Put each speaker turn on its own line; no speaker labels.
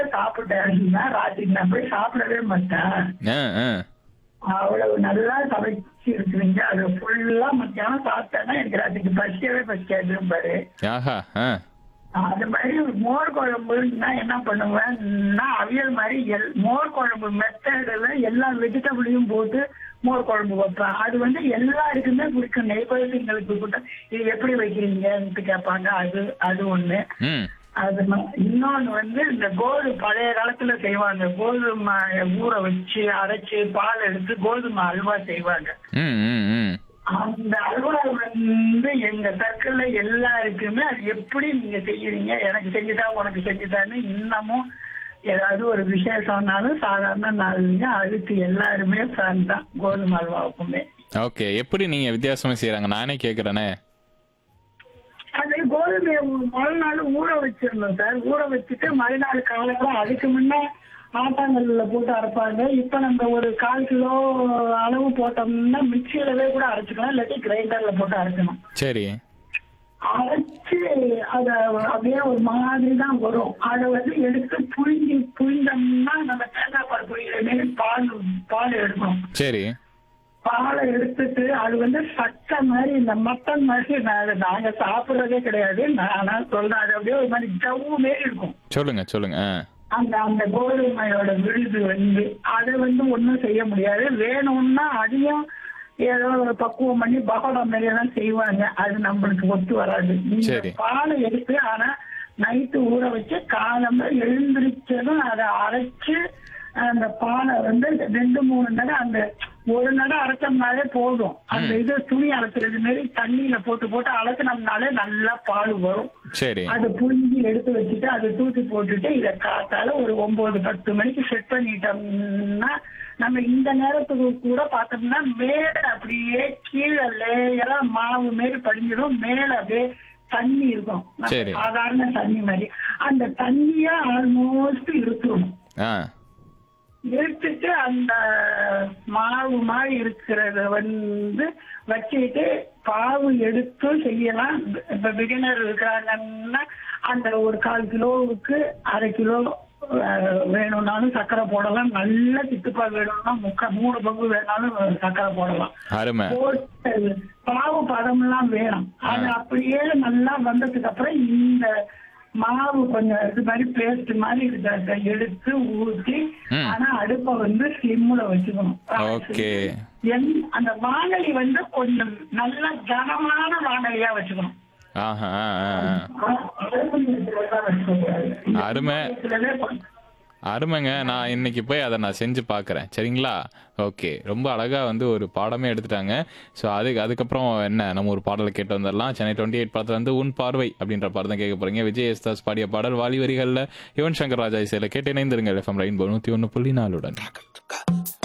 சாப்பிட்டேன்னா ராத்திரி நான் போய் சாப்பிடவே மாட்டேன்
ஆ ஆ
அவ்வளவு நல்லா சமைச்சு இருக்கிறீங்க அது ஃபுல்லா மத்தியானம் சாப்பிட்டேன்னா எனக்கு ராத்திரிக்கு பசிக்கவே பசிக்காது பாரு
ஆஹா ஆ
அது மாதிரி மோர் குழம்புன்னா என்ன பண்ணுவேன்னா அவியல் மாதிரி எல் மோர் குழம்பு மெத்தடில் எல்லா வெஜிடபிளையும் போட்டு மோர் குழம்பு வைப்பேன் அது வந்து எல்லாருக்குமே பிடிக்கும் நெய்பர்களுக்கு கூட இது எப்படி வைக்கிறீங்கன்ட்டு கேட்பாங்க அது அது ஒண்ணு
ம்
அது ம- இன்னொன்னு வந்து இந்த கோது பழைய காலத்துல செய்வாங்க கோதுமை ஊற வச்சு அரைச்சு பால் எடுத்து கோதுமை அல்வா செய்வாங்க
ம் ம் ம்
அந்த அல்வா வந்து எங்க சர்க்கிள்ல எல்லாருக்குமே அது எப்படி நீங்க செய்யறீங்க எனக்கு செஞ்சுதா உனக்கு செஞ்சுதான்னு இன்னமும் ஏதாவது ஒரு விசேஷம்னாலும் சாதாரண நாள்லங்க அதுக்கு எல்லாருமே ஃபேன் தான் கோதுமை அல்வாவுக்குமே
ஓகே எப்படி நீங்க வித்தியாசமா செய்யறாங்க நானே கேக்குறேனே
அது கோதுமையை முதல் நாள் ஊற வச்சிடணும் சார் ஊற வச்சுட்டு மறுநாள் காலையில அதுக்கு முன்ன ஆட்டாங்கல்ல போட்டு அரைப்பாங்க இப்ப நம்ம ஒரு கால் கிலோ அளவு போட்டோம்னா மிக்சியிலவே கூட அரைச்சுக்கலாம் இல்லாட்டி கிரைண்டர்ல போட்டு அரைக்கணும்
சரி
அரைச்சு அத அப்படியே ஒரு மாதிரி தான் வரும் அதை வந்து எடுத்து புழிஞ்சு புழிந்தோம்னா நம்ம தேங்காய் பால் புழிகிற மாரி பால் பால் எடுக்கணும்
சரி
பாலை எடுத்துட்டு அது வந்து சட்டை மாதிரி இந்த மட்டன் மாதிரி நான் நாங்க சாப்பிடுறதே கிடையாது நானா சொல்றேன் அது அப்படியே ஒரு மாதிரி ஜவ்வு மாரி இருக்கும்
சொல்லுங்க சொல்லுங்க ஆ
அந்த அந்த கோதுமையோட விழுது வந்து அதை வந்து ஒண்ணும் செய்ய முடியாது வேணும்னா அதையும் ஏதோ ஒரு பக்குவம் பண்ணி பகோடா மாதிரி எல்லாம் செய்வாங்க அது நம்மளுக்கு ஒத்து வராது நீங்க
சரி.
பாலை எடுத்து ஆனா நைட்டு ஊற வச்சு காலம்ப எழுந்திரிச்சதும் அதை அரைச்சு அந்த பாலை வந்து ரெண்டு மூணு நடை அந்த ஒரு நடை அரைச்சோம்னாலே போதும் அந்த இது துணி அரைக்கிறது மாதிரி தண்ணியில போட்டு போட்டு அரைச்சினோம்னாலே நல்லா பால் வரும்
சரி
அதை புழிஞ்சு எடுத்து வச்சுட்டு அதை தூக்கி போட்டுட்டு இதை காத்தால ஒரு ஒன்பது பத்து மணிக்கு செட் பண்ணிட்டோம்னா நம்ம இந்த நேரத்துக்கு கூட பார்த்தோம்னா மேல அப்படியே கீழே லேயரா மாவு மாரி படிஞ்சிடும் மேல அப்படியே தண்ணி இருக்கும் நம்ம
சரி.
சாதாரண தண்ணி மாதிரி அந்த தண்ணிய ஆல்மோஸ்ட் இருக்கணும்
ஆ
எடுத்துட்டு அந்த மாவு மாதிரி இருக்கிறத வந்து வச்சுட்டு பாவு எடுத்து செய்யலாம் இப்ப பிகினர் இருக்கிறாங்கன்னா அந்த ஒரு கால் கிலோவுக்கு அரை கிலோ அஹ், வேணும்னாலும் சர்க்கரை போடலாம் நல்ல திட்டுப்பால் வேணும்னா முக்கா மூணு பங்கு வேணாலும் சர்க்கரை போடலாம்
அருமை
போட்டு பாவு பதம்லாம் வேணும் அது அப்படியே நல்லா வந்ததுக்கு அப்புறம் இந்த மாவு கொஞ்சம் இது மாதிரி பேஸ்ட் மாதிரி இருக்கிறத எடுத்து ஊத்தி
ம்.
ஆனா அடுப்பை வந்து ஸ்லிம்ல வச்சுக்கணும்
ஓகே
என் அந்த வானொலி வந்து கொஞ்சம் நல்ல கனமான வானொலியா வச்சுக்கணும்
ஆஹா ஆ, ஆ, ஆ. அருமை. அருமைங்க நான் இன்னைக்கு போய் அதை நான் செஞ்சு பார்க்குறேன் சரிங்களா ஓகே ரொம்ப அழகாக வந்து ஒரு பாடமே எடுத்துட்டாங்க ஸோ அதுக்கு அதுக்கப்புறம் என்ன நம்ம ஒரு பாடலை கேட்டு வந்துடலாம் சென்னை டுவெண்ட்டி எயிட் படத்தில் வந்து உன் பார்வை அப்படின்ற பாடம் தான் கேட்க போறீங்க விஜய் எஸ்தாஸ் பாடிய பாடல் வாலி வரிகளில் யுவன் சங்கர் ராஜா இசையில் கேட்டு இணைந்திருங்க எஃப்எம் ரெயின்போ நூற்றி ஒன்று புள்ளி நாலுடன்